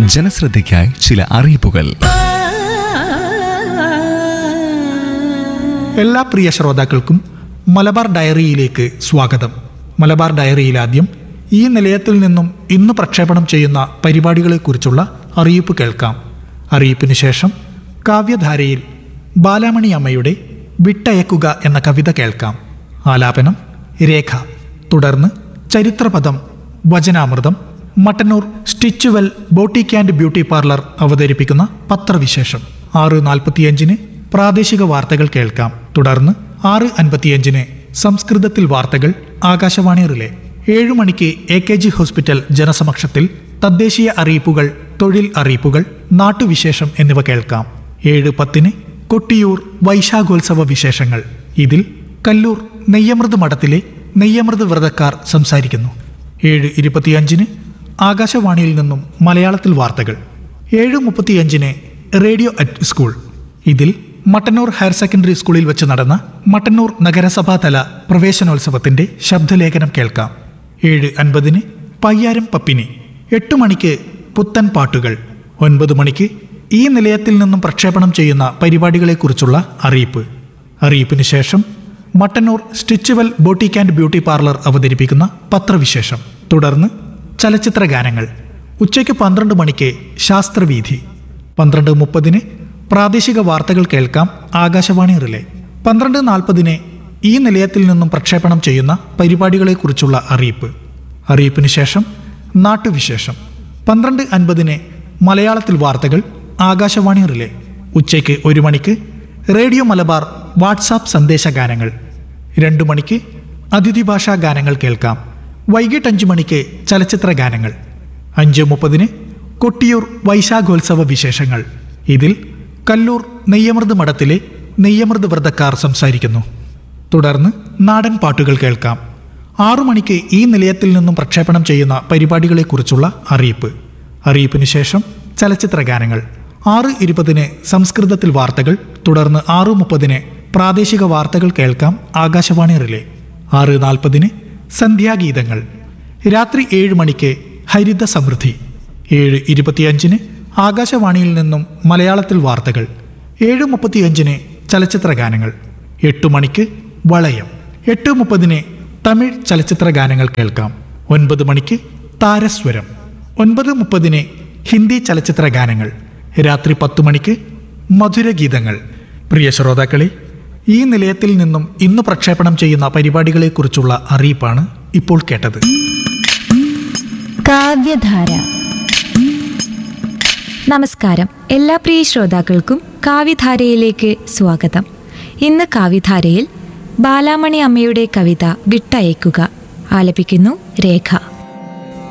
ജനശ്രദ്ധയ്ക്കായി ചില അറിയിപ്പുകൾ എല്ലാ പ്രിയ ശ്രോതാക്കൾക്കും മലബാർ ഡയറിയിലേക്ക് സ്വാഗതം മലബാർ ഡയറിയിൽ ആദ്യം ഈ നിലയത്തിൽ നിന്നും ഇന്ന് പ്രക്ഷേപണം ചെയ്യുന്ന പരിപാടികളെക്കുറിച്ചുള്ള അറിയിപ്പ് കേൾക്കാം അറിയിപ്പിന് ശേഷം കാവ്യധാരയിൽ ബാലാമണി അമ്മയുടെ വിട്ടയക്കുക എന്ന കവിത കേൾക്കാം ആലാപനം രേഖ തുടർന്ന് ചരിത്രപദം വചനാമൃതം Mattannur Stitchwell boutique and beauty parlour അവതരിപ്പിക്കുന്ന പത്രവിശേഷം ആറ് നാൽപ്പത്തിയഞ്ചിന് പ്രാദേശിക വാർത്തകൾ കേൾക്കാം തുടർന്ന് ആറ് അൻപത്തിയഞ്ചിന് സംസ്കൃതത്തിൽ വാർത്തകൾ ആകാശവാണി റിലേ ഏഴു മണിക്ക് എ കെ ജി ഹോസ്പിറ്റൽ ജനസമക്ഷത്തിൽ തദ്ദേശീയ അറിയിപ്പുകൾ തൊഴിൽ അറിയിപ്പുകൾ നാട്ടുവിശേഷം എന്നിവ കേൾക്കാം ഏഴ് പത്തിന് കൊട്ടിയൂർ വൈശാഖോത്സവ വിശേഷങ്ങൾ ഇതിൽ കല്ലൂർ നെയ്യമൃത് മഠത്തിലെ നെയ്യമൃത് വ്രതക്കാർ സംസാരിക്കുന്നു ഏഴ് ഇരുപത്തിയഞ്ചിന് ആകാശവാണിയിൽ നിന്നും മലയാളത്തിൽ വാർത്തകൾ ഏഴ് മുപ്പത്തിയഞ്ചിന് റേഡിയോ അറ്റ് സ്കൂൾ ഇതിൽ മട്ടന്നൂർ ഹയർ സെക്കൻഡറി സ്കൂളിൽ വെച്ച് നടന്ന മട്ടന്നൂർ നഗരസഭാതല പ്രവേശനോത്സവത്തിന്റെ ശബ്ദലേഖനം കേൾക്കാം ഏഴ് അൻപതിന് പയ്യാരം പപ്പിനി എട്ട് മണിക്ക് പുത്തൻ പാട്ടുകൾ ഒൻപത് മണിക്ക് ഈ നിലയത്തിൽ നിന്നും പ്രക്ഷേപണം ചെയ്യുന്ന പരിപാടികളെക്കുറിച്ചുള്ള അറിയിപ്പ് അറിയിപ്പിന് ശേഷം Mattannur Stitchwell boutique and beauty parlour അവതരിപ്പിക്കുന്ന പത്രവിശേഷം തുടർന്ന് ചലച്ചിത്ര ഗാനങ്ങൾ ഉച്ചയ്ക്ക് പന്ത്രണ്ട് മണിക്ക് ശാസ്ത്രവീഥി പന്ത്രണ്ട് മുപ്പതിന് പ്രാദേശിക വാർത്തകൾ കേൾക്കാം ആകാശവാണി റിലേ പന്ത്രണ്ട് നാൽപ്പതിന് ഈ നിലയത്തിൽ നിന്നും പ്രക്ഷേപണം ചെയ്യുന്ന പരിപാടികളെക്കുറിച്ചുള്ള അറിയിപ്പ് അറിയിപ്പിന് ശേഷം നാട്ടുവിശേഷം പന്ത്രണ്ട് അൻപതിന് മലയാളത്തിൽ വാർത്തകൾ ആകാശവാണി റിലേ ഉച്ചയ്ക്ക് ഒരു മണിക്ക് റേഡിയോ മലബാർ വാട്സാപ്പ് സന്ദേശ ഗാനങ്ങൾ രണ്ടു മണിക്ക് അതിഥി ഭാഷാ ഗാനങ്ങൾ കേൾക്കാം വൈകിട്ട് അഞ്ചു മണിക്ക് ചലച്ചിത്ര ഗാനങ്ങൾ അഞ്ച് മുപ്പതിന് കൊട്ടിയൂർ വൈശാഖോത്സവ വിശേഷങ്ങൾ ഇതിൽ കല്ലൂർ നെയ്യമൃത് മഠത്തിലെ നെയ്യമൃത് വ്രതക്കാർ സംസാരിക്കുന്നു തുടർന്ന് നാടൻ പാട്ടുകൾ കേൾക്കാം ആറു മണിക്ക് ഈ നിലയത്തിൽ നിന്നും പ്രക്ഷേപണം ചെയ്യുന്ന പരിപാടികളെക്കുറിച്ചുള്ള അറിയിപ്പ് അറിയിപ്പിന് ശേഷം ചലച്ചിത്ര ഗാനങ്ങൾ ആറ് ഇരുപതിന് സംസ്കൃതത്തിൽ വാർത്തകൾ തുടർന്ന് ആറു മുപ്പതിന് പ്രാദേശിക വാർത്തകൾ കേൾക്കാം ആകാശവാണി റിലേ ആറ് നാൽപ്പതിന് സന്ധ്യാഗീതങ്ങൾ രാത്രി ഏഴ് മണിക്ക് ഹരിത സമൃദ്ധി ഏഴ് ഇരുപത്തിയഞ്ചിന് ആകാശവാണിയിൽ നിന്നും മലയാളത്തിൽ വാർത്തകൾ ഏഴ് മുപ്പത്തിയഞ്ചിന് ചലച്ചിത്ര ഗാനങ്ങൾ എട്ട് മണിക്ക് വളയം എട്ട് മുപ്പതിന് തമിഴ് ചലച്ചിത്ര ഗാനങ്ങൾ കേൾക്കാം ഒൻപത് മണിക്ക് താരസ്വരം ഒൻപത് മുപ്പതിന് ഹിന്ദി ചലച്ചിത്ര ഗാനങ്ങൾ രാത്രി പത്തു മണിക്ക് മധുരഗീതങ്ങൾ പ്രിയ ശ്രോതാക്കളെ ഈ നിലയത്തിൽ നിന്നും ഇന്ന് പ്രക്ഷേപണം ചെയ്യുന്ന പരിപാടികളെക്കുറിച്ചുള്ള അറിയിപ്പാണ് ഇപ്പോൾ കേട്ടത് കാവ്യധാര നമസ്കാരം എല്ലാ പ്രിയ ശ്രോതാക്കൾക്കും കാവ്യധാരയിലേക്ക് സ്വാഗതം ഇന്ന് കാവ്യധാരയിൽ ബാലാമണി അമ്മയുടെ കവിത വിട്ടയക്കുക ആലപിക്കുന്നു രേഖ